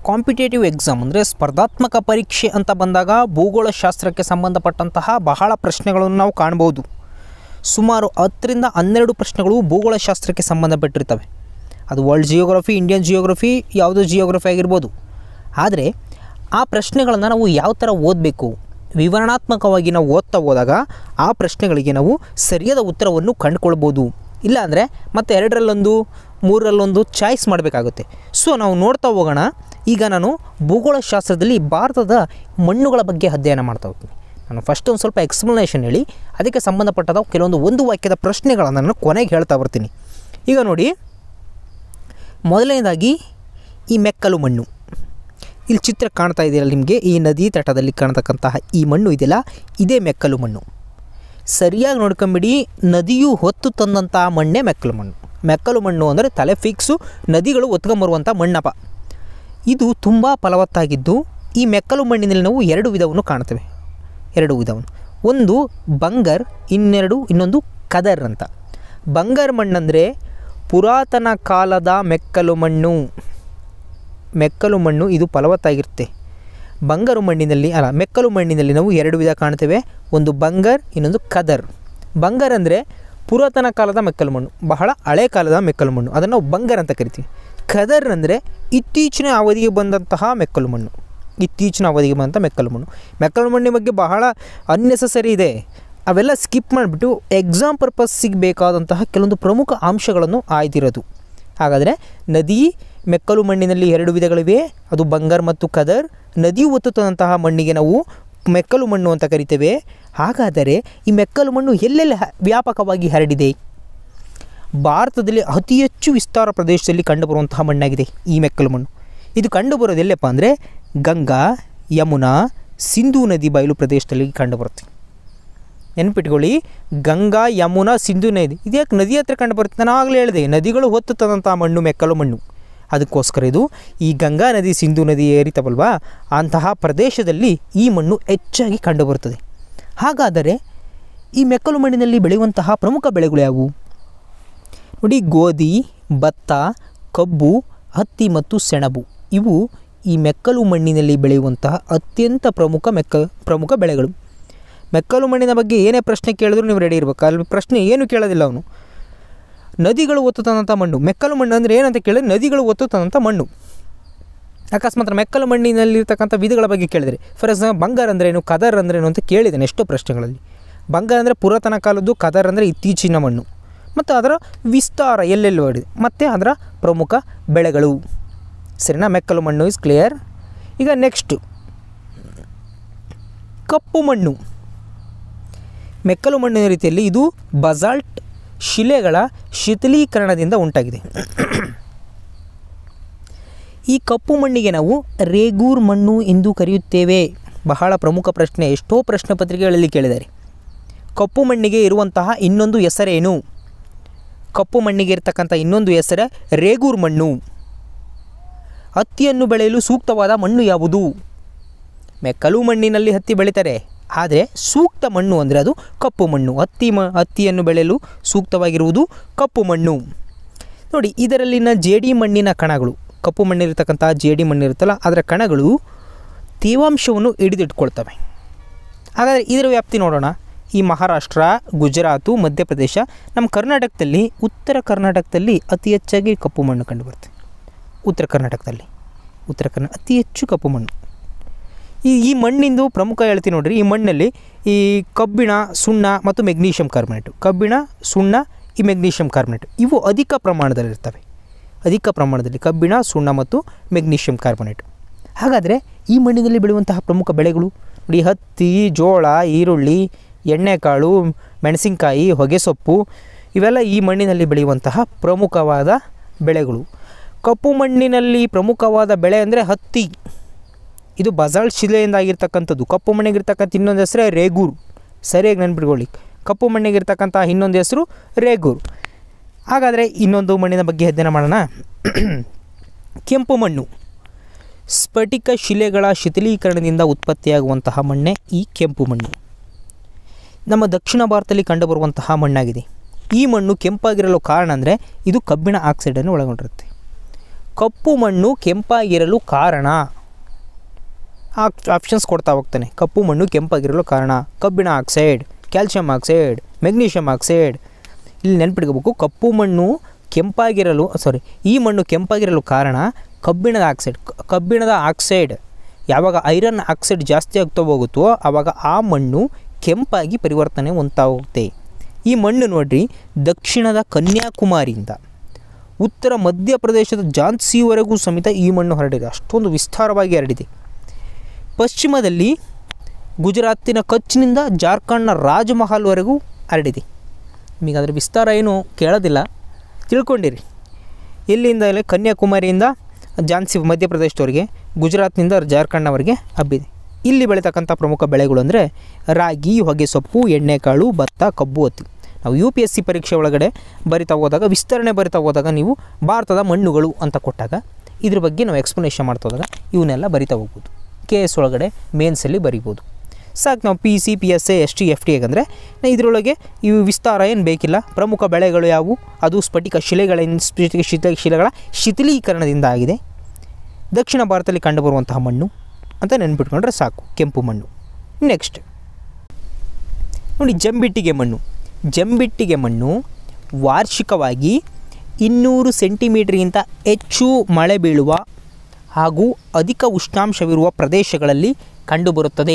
competitive exam ಅಂದರೆ ಸ್ಪರ್ಧಾತ್ಮಕ ಪರೀಕ್ಷೆ ಅಂತ ಬಂದಾಗ ಭೂಗೋಳಶಾಸ್ತ್ರಕ್ಕೆ ಸಂಬಂಧಪಟ್ಟಂತಹ ಬಹಳ ಪ್ರಶ್ನೆಗಳನ್ನು ನಾವು ಕಾಣ್ಬೋದು ಸುಮಾರು ಹತ್ತರಿಂದ ಹನ್ನೆರಡು ಪ್ರಶ್ನೆಗಳು ಭೂಗೋಳಶಾಸ್ತ್ರಕ್ಕೆ ಸಂಬಂಧಪಟ್ಟಿರ್ತವೆ ಅದು ವರ್ಲ್ಡ್ ಜಿಯೋಗ್ರಫಿ ಇಂಡಿಯನ್ ಜಿಯೋಗ್ರಫಿ ಯಾವುದೋ ಜಿಯೋಗ್ರಫಿ ಆಗಿರ್ಬೋದು ಆದರೆ ಆ ಪ್ರಶ್ನೆಗಳನ್ನು ನಾವು ಯಾವ ಥರ ಓದಬೇಕು ವಿವರಣಾತ್ಮಕವಾಗಿ ನಾವು ಓದ್ತಾ ಹೋದಾಗ ಆ ಪ್ರಶ್ನೆಗಳಿಗೆ ನಾವು ಸರಿಯಾದ ಉತ್ತರವನ್ನು ಕಂಡುಕೊಳ್ಬೋದು ಇಲ್ಲಾಂದರೆ ಮತ್ತೆ ಎರಡರಲ್ಲೊಂದು ಮೂರರಲ್ಲೊಂದು ಚಾಯ್ಸ್ ಮಾಡಬೇಕಾಗುತ್ತೆ ಸೊ ನಾವು ನೋಡ್ತಾ ಹೋಗೋಣ ಈಗ ನಾನು ಭೂಗೋಳಶಾಸ್ತ್ರದಲ್ಲಿ ಭಾರತದ ಮಣ್ಣುಗಳ ಬಗ್ಗೆ ಅಧ್ಯಯನ ಮಾಡ್ತಾ ಹೋಗ್ತೀನಿ ನಾನು ಫಸ್ಟ್ ಒಂದು ಸ್ವಲ್ಪ ಎಕ್ಸ್ಪ್ಲನೇಷನ್ ಹೇಳಿ ಅದಕ್ಕೆ ಸಂಬಂಧಪಟ್ಟದ ಕೆಲವೊಂದು ಒಂದು ವಾಕ್ಯದ ಪ್ರಶ್ನೆಗಳನ್ನು ನಾನು ಕೊನೆಗೆ ಹೇಳ್ತಾ ಬರ್ತೀನಿ ಈಗ ನೋಡಿ ಮೊದಲನೇದಾಗಿ ಈ ಮೆಕ್ಕಲು ಮಣ್ಣು ಇಲ್ಲಿ ಚಿತ್ರ ಕಾಣ್ತಾ ಇದೆಯಲ್ಲ ನಿಮಗೆ ಈ ನದಿ ತಟದಲ್ಲಿ ಕಾಣ್ತಕ್ಕಂತಹ ಈ ಮಣ್ಣು ಇದೆಯಲ್ಲ ಇದೇ ಮೆಕ್ಕಲು ಮಣ್ಣು ಸರಿಯಾಗಿ ನೋಡ್ಕೊಂಬಿಡಿ ನದಿಯು ಹೊತ್ತು ತಂದಂತಹ ಮಣ್ಣೇ ಮೆಕ್ಕಲು ಮಣ್ಣು ಮೆಕ್ಕಲು ಮಣ್ಣು ಅಂದರೆ ತಲೆ ಫಿಕ್ಸು ನದಿಗಳು ಹೊತ್ಕೊಂಬರುವಂಥ ಮಣ್ಣಪ್ಪ ಇದು ತುಂಬ ಫಲವತ್ತಾಗಿದ್ದು ಈ ಮೆಕ್ಕಲು ಮಣ್ಣಿನಲ್ಲಿ ನಾವು ಎರಡು ವಿಧವನ್ನು ಕಾಣ್ತೇವೆ ಎರಡು ವಿಧವನ್ನು ಒಂದು ಬಂಗರ್ ಇನ್ನೆರಡು ಇನ್ನೊಂದು ಕದರ್ ಅಂತ ಬಂಗರ್ ಮಣ್ಣಂದರೆ ಪುರಾತನ ಕಾಲದ ಮೆಕ್ಕಲು ಮಣ್ಣು ಮೆಕ್ಕಲು ಮಣ್ಣು ಇದು ಫಲವತ್ತಾಗಿರುತ್ತೆ ಬಂಗಾರು ಮಣ್ಣಿನಲ್ಲಿ ಅಲ್ಲ ಮೆಕ್ಕಲು ಮಣ್ಣಿನಲ್ಲಿ ನಾವು ಎರಡು ವಿಧ ಕಾಣ್ತೇವೆ ಒಂದು ಬಂಗರ್ ಇನ್ನೊಂದು ಕದರ್ ಬಂಗರ್ ಅಂದರೆ ಪುರಾತನ ಕಾಲದ ಮೆಕ್ಕಲು ಮಣ್ಣು ಬಹಳ ಹಳೆ ಕಾಲದ ಮೆಕ್ಕಲು ಮಣ್ಣು ಅದನ್ನು ನಾವು ಬಂಗರ್ ಅಂತ ಕರಿತೀವಿ ಕದರ್ ಅಂದರೆ ಇತ್ತೀಚಿನ ಅವಧಿಗೆ ಬಂದಂತಹ ಮೆಕ್ಕಲು ಮಣ್ಣು ಇತ್ತೀಚಿನ ಅವಧಿಗೆ ಬಂದಂಥ ಮೆಕ್ಕಲು ಮಣ್ಣು ಮೆಕ್ಕಲು ಮಣ್ಣಿನ ಬಗ್ಗೆ ಬಹಳ ಅನ್ನೆಸಸರಿ ಇದೆ ಅವೆಲ್ಲ ಸ್ಕಿಪ್ ಮಾಡಿಬಿಟ್ಟು ಎಕ್ಸಾಮ್ ಪರ್ಪಸ್ಸಿಗೆ ಬೇಕಾದಂತಹ ಕೆಲವೊಂದು ಪ್ರಮುಖ ಅಂಶಗಳನ್ನು ಆಯ್ದಿರೋದು ಹಾಗಾದರೆ ನದಿ ಮೆಕ್ಕಲು ಮಣ್ಣಿನಲ್ಲಿ ಎರಡು ವಿಧಗಳಿವೆ ಅದು ಬಂಗಾರ್ ಮತ್ತು ಕದರ್ ನದಿ ಒತ್ತುತ್ತಂತಹ ಮಣ್ಣಿಗೆ ನಾವು ಮೆಕ್ಕಲು ಮಣ್ಣು ಅಂತ ಕರಿತೇವೆ ಹಾಗಾದರೆ ಈ ಮೆಕ್ಕಲು ಮಣ್ಣು ಎಲ್ಲೆಲ್ಲಿ ಹ- ವ್ಯಾಪಕವಾಗಿ ಹರಡಿದೆ ಭಾರತದಲ್ಲಿ ಅತಿ ಹೆಚ್ಚು ವಿಸ್ತಾರ ಪ್ರದೇಶದಲ್ಲಿ ಕಂಡುಬರುವಂತಹ ಮಣ್ಣಾಗಿದೆ ಈ ಮೆಕ್ಕಲು ಮಣ್ಣು ಇದು ಕಂಡುಬರೋದು ಎಲ್ಲಪ್ಪ ಅಂದರೆ ಗಂಗಾ ಯಮುನಾ ಸಿಂಧೂ ನದಿ ಬಯಲು ಪ್ರದೇಶದಲ್ಲಿ ಕಂಡುಬರುತ್ತೆ ನೆನ್ಪಿಟ್ಕೊಳ್ಳಿ ಗಂಗಾ ಯಮುನಾ ಸಿಂಧು ನದಿ ಇದ್ಯಾಕೆ ನದಿ ಹತ್ರ ಕಂಡು ಬರುತ್ತೆ ನಾನು ಆಗಲೇ ಹೇಳಿದೆ ನದಿಗಳು ಹೊತ್ತು ತಂದಂಥ ಮಣ್ಣು ಮೆಕ್ಕಲು ಮಣ್ಣು ಅದಕ್ಕೋಸ್ಕರ ಇದು ಈ ಗಂಗಾ ನದಿ ಸಿಂಧು ನದಿ ಏರಿತವಲ್ವಾ ಅಂತಹ ಪ್ರದೇಶದಲ್ಲಿ ಈ ಮಣ್ಣು ಹೆಚ್ಚಾಗಿ ಕಂಡುಬರುತ್ತದೆ ಹಾಗಾದರೆ ಈ ಮೆಕ್ಕಲು ಮಣ್ಣಿನಲ್ಲಿ ಬೆಳೆಯುವಂತಹ ಪ್ರಮುಖ ಬೆಳೆಗಳು ಯಾವುವು ನೋಡಿ ಗೋಧಿ ಭತ್ತ ಕಬ್ಬು ಹತ್ತಿ ಮತ್ತು ಸೆಣಬು ಇವು ಈ ಮೆಕ್ಕಲು ಮಣ್ಣಿನಲ್ಲಿ ಬೆಳೆಯುವಂತಹ ಅತ್ಯಂತ ಪ್ರಮುಖ ಮೆಕ್ಕ ಪ್ರಮುಖ ಬೆಳೆಗಳು ಮೆಕ್ಕಲು ಮಣ್ಣಿನ ಬಗ್ಗೆ ಏನೇ ಪ್ರಶ್ನೆ ಕೇಳಿದ್ರು ನೀವು ರೆಡಿ ಇರಬೇಕು ಅಲ್ಲಿ ಪ್ರಶ್ನೆ ಏನು ಕೇಳೋದಿಲ್ಲ ಅವನು ನದಿಗಳು ಒತ್ತುತ್ತಂಥ ಮಣ್ಣು ಮೆಕ್ಕಲು ಮಣ್ಣು ಅಂದರೆ ಏನಂತ ಕೇಳಿದ್ರೆ ನದಿಗಳು ಒತ್ತುತ್ತಂಥ ಮಣ್ಣು ಅಕಸ್ಮಾತ್ ಮೆಕ್ಕಲು ಮಣ್ಣಿನಲ್ಲಿರ್ತಕ್ಕಂಥ ವಿಧಗಳ ಬಗ್ಗೆ ಕೇಳಿದರೆ ಫಾರ್ ಎಕ್ಸಾಂಪಲ್ ಬಂಗಾರ ಅಂದ್ರೇನು ಕದರ್ ಅಂದ್ರೇನು ಅಂತ ಕೇಳಿದ್ದೇನೆ ಎಷ್ಟೋ ಪ್ರಶ್ನೆಗಳಲ್ಲಿ ಬಂಗಾರ ಅಂದರೆ ಪುರಾತನ ಕಾಲದ್ದು ಕದರ್ ಅಂದರೆ ಇತ್ತೀಚಿನ ಮಣ್ಣು ಮತ್ತು ಅದರ ವಿಸ್ತಾರ ಎಲ್ಲೆಲ್ಲಿ ಹೊಡಿದೆ ಮತ್ತು ಅದರ ಪ್ರಮುಖ ಬೆಳೆಗಳು ಸರಿನಾ ಮೆಕ್ಕಲು ಮಣ್ಣು ಇಸ್ ಕ್ಲಿಯರ್ ಈಗ ನೆಕ್ಸ್ಟು ಕಪ್ಪು ಮಣ್ಣು ಮೆಕ್ಕಲು ಮಣ್ಣಿನ ರೀತಿಯಲ್ಲಿ ಇದು ಬಸಾಲ್ಟ್ ಶಿಲೆಗಳ ಶಿಥಿಲೀಕರಣದಿಂದ ಉಂಟಾಗಿದೆ ಈ ಕಪ್ಪು ಮಣ್ಣಿಗೆ ನಾವು ರೇಗೂರ್ ಮಣ್ಣು ಎಂದು ಕರೆಯುತ್ತೇವೆ ಬಹಳ ಪ್ರಮುಖ ಪ್ರಶ್ನೆ ಎಷ್ಟೋ ಪ್ರಶ್ನೆ ಪತ್ರಿಕೆಗಳಲ್ಲಿ ಕೇಳಿದ್ದಾರೆ ಕಪ್ಪು ಮಣ್ಣಿಗೆ ಇರುವಂತಹ ಇನ್ನೊಂದು ಹೆಸರೇನು ಕಪ್ಪು ಮಣ್ಣಿಗೆ ಇರತಕ್ಕಂಥ ಇನ್ನೊಂದು ಹೆಸರೇ ರೇಗೂರ್ ಮಣ್ಣು ಹತ್ತಿಯನ್ನು ಬೆಳೆಯಲು ಸೂಕ್ತವಾದ ಮಣ್ಣು ಯಾವುದು ಮೆಕ್ಕಲು ಮಣ್ಣಿನಲ್ಲಿ ಹತ್ತಿ ಬೆಳೀತಾರೆ ಆದರೆ ಸೂಕ್ತ ಮಣ್ಣು ಅಂದರೆ ಅದು ಕಪ್ಪು ಮಣ್ಣು ಹತ್ತಿ ಮ ಹತ್ತಿಯನ್ನು ಬೆಳೆಯಲು ಸೂಕ್ತವಾಗಿರುವುದು ಕಪ್ಪು ಮಣ್ಣು ನೋಡಿ ಇದರಲ್ಲಿನ ಜೇಡಿ ಮಣ್ಣಿನ ಕಣಗಳು ಕಪ್ಪು ಮಣ್ಣಿರ್ತಕ್ಕಂಥ ಜೇಡಿ ಮಣ್ಣಿರುತ್ತಲ್ಲ ಅದರ ಕಣಗಳು ತೇವಾಂಶವನ್ನು ಹಿಡಿದಿಟ್ಕೊಳ್ತವೆ ಹಾಗಾದರೆ ಇದರ ವ್ಯಾಪ್ತಿ ನೋಡೋಣ ಈ ಮಹಾರಾಷ್ಟ್ರ ಗುಜರಾತು ಮಧ್ಯಪ್ರದೇಶ ನಮ್ಮ ಕರ್ನಾಟಕದಲ್ಲಿ ಉತ್ತರ ಕರ್ನಾಟಕದಲ್ಲಿ ಅತಿ ಹೆಚ್ಚಾಗಿ ಕಪ್ಪು ಮಣ್ಣು ಕಂಡುಬರುತ್ತೆ ಉತ್ತರ ಕರ್ನಾಟಕದಲ್ಲಿ ಉತ್ತರ ಕರ್ನಾಟಕ ಅತಿ ಹೆಚ್ಚು ಕಪ್ಪು ಮಣ್ಣು ಈ ಈ ಮಣ್ಣಿಂದು ಪ್ರಮುಖ ಹೇಳ್ತೀನಿ ನೋಡ್ರಿ ಈ ಮಣ್ಣಲ್ಲಿ ಈ ಕಬ್ಬಿಣ ಸುಣ್ಣ ಮತ್ತು ಮೆಗ್ನೀಷಿಯಂ ಕಾರ್ಬನೇಟು ಕಬ್ಬಿಣ ಸುಣ್ಣ ಈ ಮೆಗ್ನೀಷಿಯಂ ಕಾರ್ಬನೇಟ್ ಇವು ಅಧಿಕ ಪ್ರಮಾಣದಲ್ಲಿರ್ತವೆ ಅಧಿಕ ಪ್ರಮಾಣದಲ್ಲಿ ಕಬ್ಬಿಣ ಸುಣ್ಣ ಮತ್ತು ಮೆಗ್ನೀಷಿಯಂ ಕಾರ್ಬನೇಟ್ ಹಾಗಾದರೆ ಈ ಮಣ್ಣಿನಲ್ಲಿ ಬೆಳೆಯುವಂತಹ ಪ್ರಮುಖ ಬೆಳೆಗಳು ನೋಡಿ ಹತ್ತಿ ಜೋಳ ಈರುಳ್ಳಿ ಎಣ್ಣೆಕಾಳು ಮೆಣಸಿನಕಾಯಿ ಹೊಗೆಸೊಪ್ಪು ಇವೆಲ್ಲ ಈ ಮಣ್ಣಿನಲ್ಲಿ ಬೆಳೆಯುವಂತಹ ಪ್ರಮುಖವಾದ ಬೆಳೆಗಳು ಕಪ್ಪು ಮಣ್ಣಿನಲ್ಲಿ ಪ್ರಮುಖವಾದ ಬೆಳೆ ಅಂದರೆ ಹತ್ತಿ ಇದು ಬಸಾಲ್ಟ್ ಶಿಲೆಯಿಂದ ಆಗಿರ್ತಕ್ಕಂಥದ್ದು ಕಪ್ಪು ಮಣ್ಣಿಗಿರ್ತಕ್ಕಂಥ ಇನ್ನೊಂದು ಹೆಸರೇ ರೇಗೂರು ಸರಿಯಾಗಿ ನೆನ್ಪಿಟ್ಕೊಳ್ಳಿ ಕಪ್ಪು ಮಣ್ಣಿಗಿರ್ತಕ್ಕಂಥ ಇನ್ನೊಂದು ಹೆಸರು ರೇಗೂರು ಹಾಗಾದರೆ ಇನ್ನೊಂದು ಮಣ್ಣಿನ ಬಗ್ಗೆ ಅಧ್ಯಯನ ಮಾಡೋಣ ಕೆಂಪು ಮಣ್ಣು ಸ್ಫಟಿಕ ಶಿಲೆಗಳ ಶಿಥಿಲೀಕರಣದಿಂದ ಉತ್ಪತ್ತಿಯಾಗುವಂತಹ ಮಣ್ಣೆ ಈ ಕೆಂಪು ಮಣ್ಣು ನಮ್ಮ ದಕ್ಷಿಣ ಭಾರತದಲ್ಲಿ ಕಂಡುಬರುವಂತಹ ಮಣ್ಣಾಗಿದೆ ಈ ಮಣ್ಣು ಕೆಂಪಾಗಿರಲು ಕಾರಣ ಅಂದರೆ ಇದು ಕಬ್ಬಿಣ ಆಕ್ಸೈಡನ್ನು ಒಳಗೊಂಡಿರುತ್ತೆ ಕಪ್ಪು ಮಣ್ಣು ಕೆಂಪಾಗಿರಲು ಕಾರಣ ಆಪ್ಷನ್ಸ್ ಕೊಡ್ತಾ ಹೋಗ್ತಾನೆ ಕಪ್ಪು ಮಣ್ಣು ಕೆಂಪಾಗಿರಲು ಕಾರಣ ಕಬ್ಬಿಣ oxide calcium oxide magnesium oxide ಇಲ್ಲಿ ನೆನ್ಪಿಟ್ಕೋಬೇಕು ಕಪ್ಪು ಮಣ್ಣು ಕೆಂಪಾಗಿರಲು ಸಾರಿ ಈ ಮಣ್ಣು ಕೆಂಪಾಗಿರಲು ಕಾರಣ ಕಬ್ಬಿಣದ ಆಕ್ಸೈಡ್ ಕ- ಕಬ್ಬಿಣದ ಆಕ್ಸೈಡ್ ಯಾವಾಗ ಐರನ್ ಆಕ್ಸೈಡ್ ಜಾಸ್ತಿ ಆಗ್ತಾ ಹೋಗುತ್ತೋ ಆವಾಗ ಆ ಮಣ್ಣು ಕೆಂಪಾಗಿ ಪರಿವರ್ತನೆ ಹೊಂದ್ತಾ ಹೋಗುತ್ತೆ ಈ ಮಣ್ಣು ನೋಡ್ರಿ ದಕ್ಷಿಣದ ಕನ್ಯಾಕುಮಾರಿಯಿಂದ ಉತ್ತರ ಮಧ್ಯಪ್ರದೇಶದ ಝಾನ್ಸಿವರೆಗೂ ಸಮೇತ ಈ ಮಣ್ಣು ಹರಡಿದೆ ಅಷ್ಟೊಂದು ವಿಸ್ತಾರವಾಗಿ ಹರಡಿದೆ ಪಶ್ಚಿಮದಲ್ಲಿ ಗುಜರಾತಿನ ಕಚ್ನಿಂದ ಜಾರ್ಖಂಡ್ನ ರಾಜಮಹಲ್ವರೆಗೂ ಹರಡಿದೆ ನಿಮಗೆ ಅದರ ವಿಸ್ತಾರ ಏನು ಕೇಳೋದಿಲ್ಲ ತಿಳ್ಕೊಂಡಿರಿ ಎಲ್ಲಿಂದ ಇಲ್ಲಿ ಕನ್ಯಾಕುಮಾರಿಯಿಂದ ಝಾನ್ಸಿ ಮಧ್ಯಪ್ರದೇಶದವರೆಗೆ ಗುಜರಾತ್ನಿಂದ ಜಾರ್ಖಂಡ್ನವರೆಗೆ ಹಬ್ಬಿದೆ ಇಲ್ಲಿ ಬೆಳೀತಕ್ಕಂಥ ಪ್ರಮುಖ ಬೆಳೆಗಳು ಅಂದರೆ ರಾಗಿ ಹೊಗೆ ಸೊಪ್ಪು ಎಣ್ಣೆಕಾಳು ಭತ್ತ ಕಬ್ಬು ಹತ್ತಿ ನಾವು ಯು ಪಿ ಎಸ್ ಸಿ ಪರೀಕ್ಷೆ ಒಳಗಡೆ ಬರಿತಾ ಹೋದಾಗ ವಿಸ್ತರಣೆ ಬರಿತಾ ಹೋದಾಗ ನೀವು ಭಾರತದ ಮಣ್ಣುಗಳು ಅಂತ ಕೊಟ್ಟಾಗ ಇದ್ರ ಬಗ್ಗೆ ನಾವು ಎಕ್ಸ್ಪ್ಲನೇಷನ್ ಮಾಡ್ತಾ ಹೋದಾಗ ಇವನ್ನೆಲ್ಲ ಬರಿತಾ ಹೋಗ್ಬೋದು ಕೆ ಎಸ್ ಒಳಗಡೆ ಮೇನ್ಸಲ್ಲಿ ಬರಿಬೋದು ಸಾಕು ನಾವು P C P S A S T F T ಹೇಗಂದರೆ ಇದರೊಳಗೆ ಇವು ವಿಸ್ತಾರ ಏನು ಬೇಕಿಲ್ಲ ಪ್ರಮುಖ ಬೆಳೆಗಳು ಯಾವುವು ಅದು ಸ್ಫಟಿಕ ಶಿಲೆಗಳ ಸ್ಫಟಿಕ ಶಿಥ ಶಿಲೆಗಳ ಶಿಥಿಲೀಕರಣದಿಂದ ಆಗಿದೆ ದಕ್ಷಿಣ ಭಾರತದಲ್ಲಿ ಕಂಡುಬರುವಂತಹ ಮಣ್ಣು ಅಂತ ನೆನ್ಪಿಟ್ಕೊಂಡ್ರೆ ಸಾಕು ಕೆಂಪು ಮಣ್ಣು ನೆಕ್ಸ್ಟ್ ನೋಡಿ ಜಂಬಿಟ್ಟಿಗೆ ಮಣ್ಣು ಜಂಬಿಟ್ಟಿಗೆ ಮಣ್ಣು ವಾರ್ಷಿಕವಾಗಿ ಇನ್ನೂರು ಸೆಂಟಿಮೀಟ್ರಿಗಿಂತ ಹೆಚ್ಚು ಮಳೆ ಬೀಳುವ ಹಾಗೂ ಅಧಿಕ ಉಷ್ಣಾಂಶವಿರುವ ಪ್ರದೇಶಗಳಲ್ಲಿ ಕಂಡುಬರುತ್ತದೆ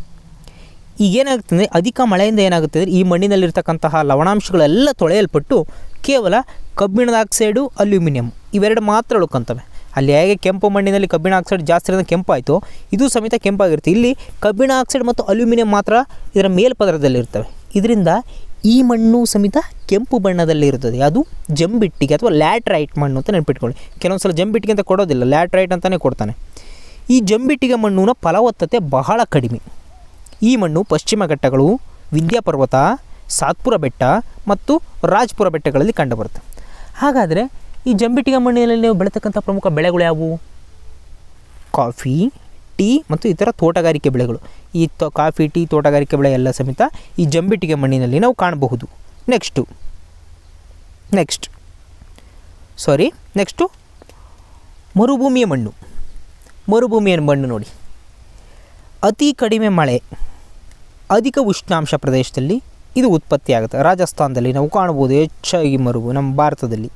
ಈಗೇನಾಗ್ತದೆ ಅಧಿಕ ಮಳೆಯಿಂದ ಏನಾಗುತ್ತೆ ಅಂದರೆ ಈ ಮಣ್ಣಿನಲ್ಲಿರ್ತಕ್ಕಂತಹ ಲವಣಾಂಶಗಳೆಲ್ಲ ತೊಳೆಯಲ್ಪಟ್ಟು ಕೇವಲ ಕಬ್ಬಿಣದ ಆಕ್ಸೈಡು ಅಲ್ಯೂಮಿನಿಯಂ ಇವೆರಡು ಮಾತ್ರ ಉಳ್ಕೊತವೆ ಅಲ್ಲಿ ಹೇಗೆ ಕೆಂಪು ಮಣ್ಣಿನಲ್ಲಿ ಕಬ್ಬಿಣ ಆಕ್ಸೈಡ್ ಜಾಸ್ತಿ ಇರೋದು ಕೆಂಪಾಯಿತು ಇದು ಸಮೇತ ಕೆಂಪಾಗಿರುತ್ತೆ ಇಲ್ಲಿ ಕಬ್ಬಿಣ ಆಕ್ಸೈಡ್ ಮತ್ತು ಅಲ್ಯೂಮಿನಿಯಂ ಮಾತ್ರ ಇದರ ಮೇಲ್ಪದರದಲ್ಲಿರ್ತವೆ ಇದರಿಂದ ಈ ಮಣ್ಣು ಸಮೇತ ಕೆಂಪು ಬಣ್ಣದಲ್ಲಿ ಇರುತ್ತದೆ ಅದು ಜಂಬಿಟ್ಟಿಗೆ ಅಥವಾ ಲ್ಯಾಟ್ರೈಟ್ ಮಣ್ಣು ಅಂತ ನೆನ್ಪಿಟ್ಕೊಳ್ಳಿ ಕೆಲವೊಂದು ಸಲ ಜಂಬಿಟ್ಟಿಗೆ ಅಂತ ಕೊಡೋದಿಲ್ಲ ಲ್ಯಾಟ್ರೈಟ್ ಅಂತಲೇ ಕೊಡ್ತಾನೆ ಈ ಜಂಬಿಟ್ಟಿಗೆ ಮಣ್ಣಿನ ಫಲವತ್ತತೆ ಬಹಳ ಕಡಿಮೆ ಈ ಮಣ್ಣು ಪಶ್ಚಿಮ ಘಟ್ಟಗಳು ವಿಂಧ್ಯ ಪರ್ವತ ಸಾತ್ಪುರ ಬೆಟ್ಟ ಮತ್ತು ರಾಜ್ಪುರ ಬೆಟ್ಟಗಳಲ್ಲಿ ಕಂಡುಬರುತ್ತೆ ಹಾಗಾದರೆ ಈ ಜಂಬಿಟ್ಟಿಗೆ ಮಣ್ಣಿನಲ್ಲಿ ನೀವು ಬೆಳೀತಕ್ಕಂಥ ಪ್ರಮುಖ ಬೆಳೆಗಳು ಯಾವುವು ಕಾಫಿ ಟೀ ಮತ್ತು ಇತರ ತೋಟಗಾರಿಕೆ ಬೆಳೆಗಳು ಈ ತೊ ಕಾಫಿ ಟೀ ತೋಟಗಾರಿಕೆ ಬೆಳೆ ಎಲ್ಲ ಸಮೇತ ಈ ಜಂಬಿಟ್ಟಿಗೆ ಮಣ್ಣಿನಲ್ಲಿ ನಾವು ಕಾಣಬಹುದು ನೆಕ್ಸ್ಟು ನೆಕ್ಸ್ಟ್ ಸಾರಿ ನೆಕ್ಸ್ಟು ಮರುಭೂಮಿಯ ಮಣ್ಣು ಮರುಭೂಮಿಯ ಮಣ್ಣು ನೋಡಿ ಅತಿ ಕಡಿಮೆ ಮಳೆ ಅಧಿಕ ಉಷ್ಣಾಂಶ ಪ್ರದೇಶದಲ್ಲಿ ಇದು ಉತ್ಪತ್ತಿ ಆಗುತ್ತೆ ರಾಜಸ್ಥಾನದಲ್ಲಿ ನಾವು ಕಾಣ್ಬೋದು ಹೆಚ್ಚಾಗಿ ಮರುಭೂ ನಮ್ಮ ಭಾರತದಲ್ಲಿ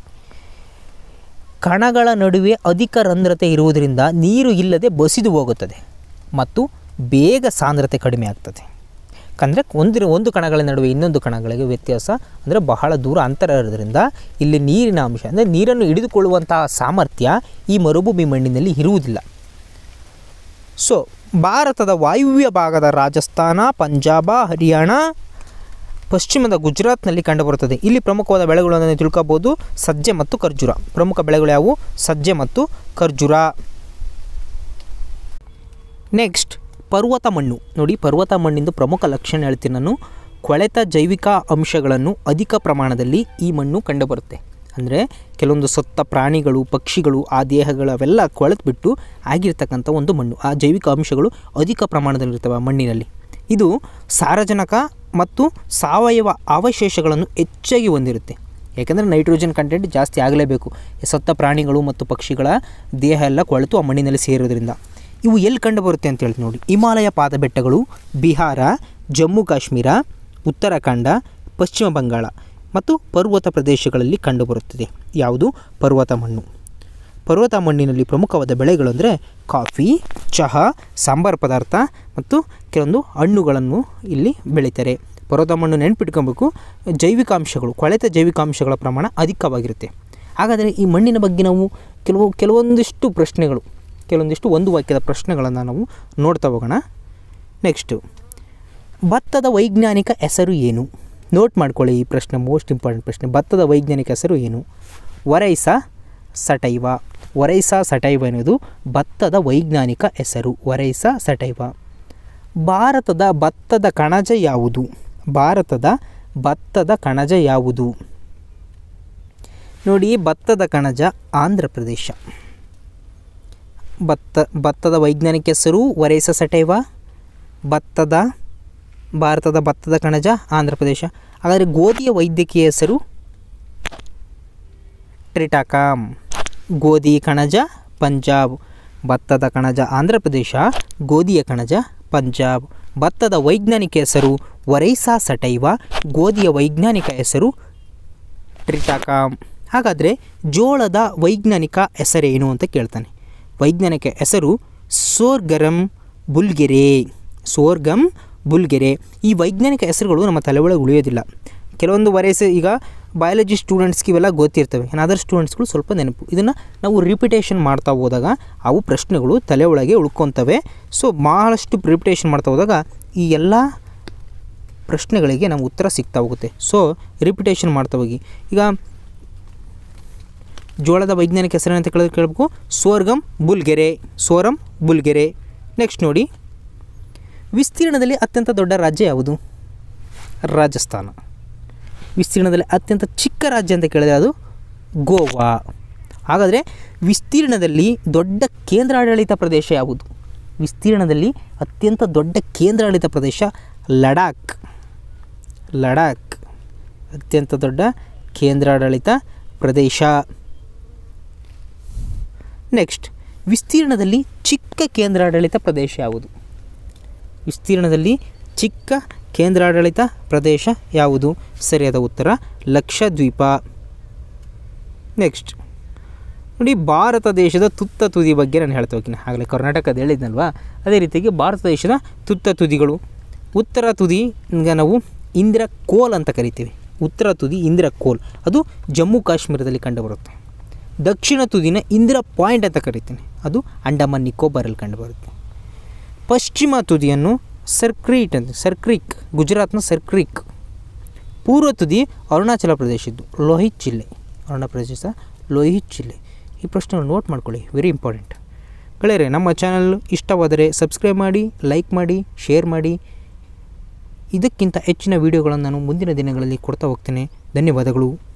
ಕಣಗಳ ನಡುವೆ ಅಧಿಕ ರಂಧ್ರತೆ ಇರುವುದರಿಂದ ನೀರು ಇಲ್ಲದೆ ಬಸಿದು ಹೋಗುತ್ತದೆ ಮತ್ತು ಬೇಗ ಸಾಂದ್ರತೆ ಕಡಿಮೆ ಆಗ್ತದೆ ಅಂದರೆ ಒಂದಿರ ಒಂದು ಕಣಗಳ ನಡುವೆ ಇನ್ನೊಂದು ಕಣಗಳಿಗೆ ವ್ಯತ್ಯಾಸ ಅಂದರೆ ಬಹಳ ದೂರ ಅಂತರ ಇರೋದ್ರಿಂದ ಇಲ್ಲಿ ನೀರಿನ ಅಂಶ ಅಂದರೆ ನೀರನ್ನು ಹಿಡಿದುಕೊಳ್ಳುವಂತಹ ಸಾಮರ್ಥ್ಯ ಈ ಮರುಭೂಮಿ ಮಣ್ಣಿನಲ್ಲಿ ಇರುವುದಿಲ್ಲ ಸೊ ಭಾರತದ ವಾಯುವ್ಯ ಭಾಗದ ರಾಜಸ್ಥಾನ ಪಂಜಾಬ ಹರಿಯಾಣ ಪಶ್ಚಿಮದ ಗುಜರಾತ್ನಲ್ಲಿ ಕಂಡುಬರುತ್ತದೆ ಇಲ್ಲಿ ಪ್ರಮುಖವಾದ ಬೆಳೆಗಳನ್ನು ನೀವು ತಿಳ್ಕೊಬೋದು ಸಜ್ಜೆ ಮತ್ತು ಖರ್ಜೂರ ಪ್ರಮುಖ ಬೆಳೆಗಳು ಯಾವುವು ಸಜ್ಜೆ ಮತ್ತು ಖರ್ಜೂರ ನೆಕ್ಸ್ಟ್ ಪರ್ವತ ಮಣ್ಣು ನೋಡಿ ಪರ್ವತ ಮಣ್ಣಿಂದು ಪ್ರಮುಖ ಲಕ್ಷಣ ಹೇಳ್ತೀನಿ ನಾನು ಕೊಳೆತ ಜೈವಿಕ ಅಂಶಗಳನ್ನು ಅಧಿಕ ಪ್ರಮಾಣದಲ್ಲಿ ಈ ಮಣ್ಣು ಕಂಡುಬರುತ್ತೆ ಅಂದರೆ ಕೆಲವೊಂದು ಸತ್ತ ಪ್ರಾಣಿಗಳು ಪಕ್ಷಿಗಳು ಆ ದೇಹಗಳು ಅವೆಲ್ಲ ಕೊಳೆತ್ಬಿಟ್ಟು ಆಗಿರ್ತಕ್ಕಂಥ ಒಂದು ಮಣ್ಣು ಆ ಜೈವಿಕ ಅಂಶಗಳು ಅಧಿಕ ಪ್ರಮಾಣದಲ್ಲಿರ್ತವೆ ಆ ಮಣ್ಣಿನಲ್ಲಿ ಇದು ಸಾರಜನಕ ಮತ್ತು ಸಾವಯವ ಅವಶೇಷಗಳನ್ನು ಹೆಚ್ಚಾಗಿ ಹೊಂದಿರುತ್ತೆ ಯಾಕೆಂದರೆ ನೈಟ್ರೋಜನ್ ಕಂಟೆಂಟ್ ಜಾಸ್ತಿ ಆಗಲೇಬೇಕು ಸತ್ತ ಪ್ರಾಣಿಗಳು ಮತ್ತು ಪಕ್ಷಿಗಳ ದೇಹ ಎಲ್ಲ ಕೊಳೆತು ಆ ಮಣ್ಣಿನಲ್ಲಿ ಸೇರೋದ್ರಿಂದ ಇವು ಎಲ್ಲಿ ಕಂಡು ಬರುತ್ತೆ ಅಂತ ಹೇಳ್ತೀನಿ ನೋಡಿ ಹಿಮಾಲಯ ಪಾದ ಬೆಟ್ಟಗಳು ಬಿಹಾರ ಜಮ್ಮು ಕಾಶ್ಮೀರ ಉತ್ತರಾಖಂಡ ಪಶ್ಚಿಮ ಬಂಗಾಳ ಮತ್ತು ಪರ್ವತ ಪ್ರದೇಶಗಳಲ್ಲಿ ಕಂಡುಬರುತ್ತದೆ ಯಾವುದು ಪರ್ವತ ಮಣ್ಣು ಪರ್ವತ ಮಣ್ಣಿನಲ್ಲಿ ಪ್ರಮುಖವಾದ ಬೆಳೆಗಳು ಅಂದರೆ ಕಾಫಿ ಚಹಾ ಸಾಂಬಾರು ಪದಾರ್ಥ ಮತ್ತು ಕೆಲವೊಂದು ಹಣ್ಣುಗಳನ್ನು ಇಲ್ಲಿ ಬೆಳೀತಾರೆ ಪರ್ವತ ಮಣ್ಣು ನೆನ್ಪಿಟ್ಕೊಬೇಕು ಜೈವಿಕಾಂಶಗಳು ಕೊಳೆತ ಜೈವಿಕಾಂಶಗಳ ಪ್ರಮಾಣ ಅಧಿಕವಾಗಿರುತ್ತೆ ಹಾಗಾದರೆ ಈ ಮಣ್ಣಿನ ಬಗ್ಗೆ ನಾವು ಕೆಲವು ಕೆಲವೊಂದಿಷ್ಟು ಪ್ರಶ್ನೆಗಳು ಕೆಲವೊಂದಿಷ್ಟು ಒಂದು ವಾಕ್ಯದ ಪ್ರಶ್ನೆಗಳನ್ನು ನಾವು ನೋಡ್ತಾ ಹೋಗೋಣ ನೆಕ್ಸ್ಟು ಭತ್ತದ ವೈಜ್ಞಾನಿಕ ಹೆಸರು ಏನು ನೋಟ್ ಮಾಡ್ಕೊಳ್ಳಿ ಈ ಪ್ರಶ್ನೆ ಮೋಸ್ಟ್ ಇಂಪಾರ್ಟೆಂಟ್ ಪ್ರಶ್ನೆ ಭತ್ತದ ವೈಜ್ಞಾನಿಕ ಹೆಸರು ಏನು ವರೈಸ ಸಟೈವ ವರೈಸ ಸಟೈವ ಎನ್ನುವುದು ಭತ್ತದ ವೈಜ್ಞಾನಿಕ ಹೆಸರು ವರೈಸ ಸಟೈವ ಭಾರತದ ಭತ್ತದ ಕಣಜ ಯಾವುದು ಭಾರತದ ಭತ್ತದ ಕಣಜ ಯಾವುದು ನೋಡಿ ಭತ್ತದ ಕಣಜ ಆಂಧ್ರ ಪ್ರದೇಶ ಭತ್ತ ಭತ್ತದ ವೈಜ್ಞಾನಿಕ ಹೆಸರು ವರೇಸ ಸಟೈವ ಭತ್ತದ ಭಾರತದ ಭತ್ತದ ಕಣಜ ಆಂಧ್ರ ಪ್ರದೇಶ ಹಾಗಾದರೆ ಗೋಧಿಯ ವೈದ್ಯಕೀಯ ಹೆಸರು ಟ್ರಿಟಾಕಾಮ್ ಗೋಧಿ ಕಣಜ ಪಂಜಾಬ್ ಭತ್ತದ ಕಣಜ ಆಂಧ್ರ ಪ್ರದೇಶ ಗೋಧಿಯ ಕಣಜ ಪಂಜಾಬ್ ಭತ್ತದ ವೈಜ್ಞಾನಿಕ ಹೆಸರು ವರೈಸಾ ಸಟೈವ ಗೋಧಿಯ ವೈಜ್ಞಾನಿಕ ಹೆಸರು ಟ್ರಿಟಾಕಾಮ್ ಹಾಗಾದರೆ ಜೋಳದ ವೈಜ್ಞಾನಿಕ ಹೆಸರೇನು ಅಂತ ಕೇಳ್ತಾನೆ ವೈಜ್ಞಾನಿಕ ಹೆಸರು ಸೋರ್ಗರಂ ಬುಲ್ಗೆರೆ ಸೋರ್ಗಮ್ ಬುಲ್ಗೆರೆ ಈ ವೈಜ್ಞಾನಿಕ ಹೆಸರುಗಳು ನಮ್ಮ ತಲೆ ಒಳಗೆ ಉಳಿಯೋದಿಲ್ಲ ಕೆಲವೊಂದು ವರೈಸ ಈಗ ಬಯಾಲಜಿ ಸ್ಟೂಡೆಂಟ್ಸ್ಗೆ ಇವೆಲ್ಲ ಗೊತ್ತಿರ್ತವೆ ಅದರ್ ಸ್ಟೂಡೆಂಟ್ಸ್ಗಳು ಸ್ವಲ್ಪ ನೆನಪು ಇದನ್ನು ನಾವು ರಿಪಿಟೇಷನ್ ಮಾಡ್ತಾ ಹೋದಾಗ ಅವು ಪ್ರಶ್ನೆಗಳು ತಲೆ ಒಳಗೆ ಉಳ್ಕೊತವೆ ಸೊ ಭಾಳಷ್ಟು ರಿಪಿಟೇಷನ್ ಮಾಡ್ತಾ ಹೋದಾಗ ಈ ಎಲ್ಲ ಪ್ರಶ್ನೆಗಳಿಗೆ ನಾವು ಉತ್ತರ ಸಿಗ್ತಾ ಹೋಗುತ್ತೆ ಸೊ ರಿಪಿಟೇಷನ್ ಮಾಡ್ತಾ ಹೋಗಿ ಈಗ ಜೋಳದ ವೈಜ್ಞಾನಿಕ ಹೆಸರೇನಂತ ಕೇಳಿದ್ರೆ ಕೇಳಬೇಕು ಸೋರ್ಗಮ್ ಬುಲ್ಗೆರೆ ಸೋರಂ ಬುಲ್ಗೆರೆ ನೆಕ್ಸ್ಟ್ ನೋಡಿ ವಿಸ್ತೀರ್ಣದಲ್ಲಿ ಅತ್ಯಂತ ದೊಡ್ಡ ರಾಜ್ಯ ಯಾವುದು ರಾಜಸ್ಥಾನ ವಿಸ್ತೀರ್ಣದಲ್ಲಿ ಅತ್ಯಂತ ಚಿಕ್ಕ ರಾಜ್ಯ ಅಂತ ಕೇಳಿದ್ರೆ ಅದು ಗೋವಾ ಹಾಗಾದರೆ ವಿಸ್ತೀರ್ಣದಲ್ಲಿ ದೊಡ್ಡ ಕೇಂದ್ರಾಡಳಿತ ಪ್ರದೇಶ ಯಾವುದು ವಿಸ್ತೀರ್ಣದಲ್ಲಿ ಅತ್ಯಂತ ದೊಡ್ಡ ಕೇಂದ್ರಾಡಳಿತ ಪ್ರದೇಶ ಲಡಾಖ್ ಲಡಾಖ್ ಅತ್ಯಂತ ದೊಡ್ಡ ಕೇಂದ್ರಾಡಳಿತ ಪ್ರದೇಶ ನೆಕ್ಸ್ಟ್ ವಿಸ್ತೀರ್ಣದಲ್ಲಿ ಚಿಕ್ಕ ಕೇಂದ್ರಾಡಳಿತ ಪ್ರದೇಶ ಯಾವುದು ವಿಸ್ತೀರ್ಣದಲ್ಲಿ ಚಿಕ್ಕ ಕೇಂದ್ರಾಡಳಿತ ಪ್ರದೇಶ ಯಾವುದು ಸರಿಯಾದ ಉತ್ತರ ಲಕ್ಷದ್ವೀಪ ನೆಕ್ಸ್ಟ್ ನೋಡಿ ಭಾರತ ದೇಶದ ತುತ್ತ ತುದಿ ಬಗ್ಗೆ ನಾನು ಹೇಳ್ತಾ ಹೋಗ್ತೀನಿ ಆಗಲೇ ಕರ್ನಾಟಕದ ಹೇಳಿದ್ನಲ್ವಾ ಅದೇ ರೀತಿಯಾಗಿ ಭಾರತ ದೇಶದ ತುತ್ತ ತುದಿಗಳು ಉತ್ತರ ತುದಿ ಈಗ ನಾವು ಇಂದಿರ ಕೋಲ್ ಅಂತ ಕರಿತೀವಿ ಉತ್ತರ ತುದಿ ಇಂದಿರ ಕೋಲ್ ಅದು ಜಮ್ಮು ಕಾಶ್ಮೀರದಲ್ಲಿ ಕಂಡುಬರುತ್ತೆ ದಕ್ಷಿಣ ತುದಿನ ಇಂದಿರ ಪಾಯಿಂಟ್ ಅಂತ ಕರಿತೀನಿ ಅದು ಅಂಡಮಾನ್ ನಿಕೋಬಾರಲ್ಲಿ ಕಂಡುಬರುತ್ತೆ ಪಶ್ಚಿಮ ತುದಿಯನ್ನು ಸರ್ಕ್ರೀಟ್ ಅಂತ ಸರ್ಕ್ರಿಕ್ ಗುಜರಾತ್ನ ಸರ್ಕ್ರಿಕ್ ಪೂರ್ವ ತುದಿ ಅರುಣಾಚಲ ಪ್ರದೇಶದ್ದು ಲೋಹಿತ್ ಜಿಲ್ಲೆ ಅರುಣಾಚಲ ಪ್ರದೇಶ ಲೋಹಿತ್ ಜಿಲ್ಲೆ ಈ ಪ್ರಶ್ನೆ ನೋಟ್ ಮಾಡ್ಕೊಳ್ಳಿ ವೆರಿ ಇಂಪಾರ್ಟೆಂಟ್ ಗೆಳೆಯರೆ ನಮ್ಮ ಚಾನಲ್ ಇಷ್ಟವಾದರೆ ಸಬ್ಸ್ಕ್ರೈಬ್ ಮಾಡಿ ಲೈಕ್ ಮಾಡಿ ಶೇರ್ ಮಾಡಿ ಇದಕ್ಕಿಂತ ಹೆಚ್ಚಿನ ವೀಡಿಯೋಗಳನ್ನು ನಾನು ಮುಂದಿನ ದಿನಗಳಲ್ಲಿ ಕೊಡ್ತಾ ಹೋಗ್ತೇನೆ ಧನ್ಯವಾದಗಳು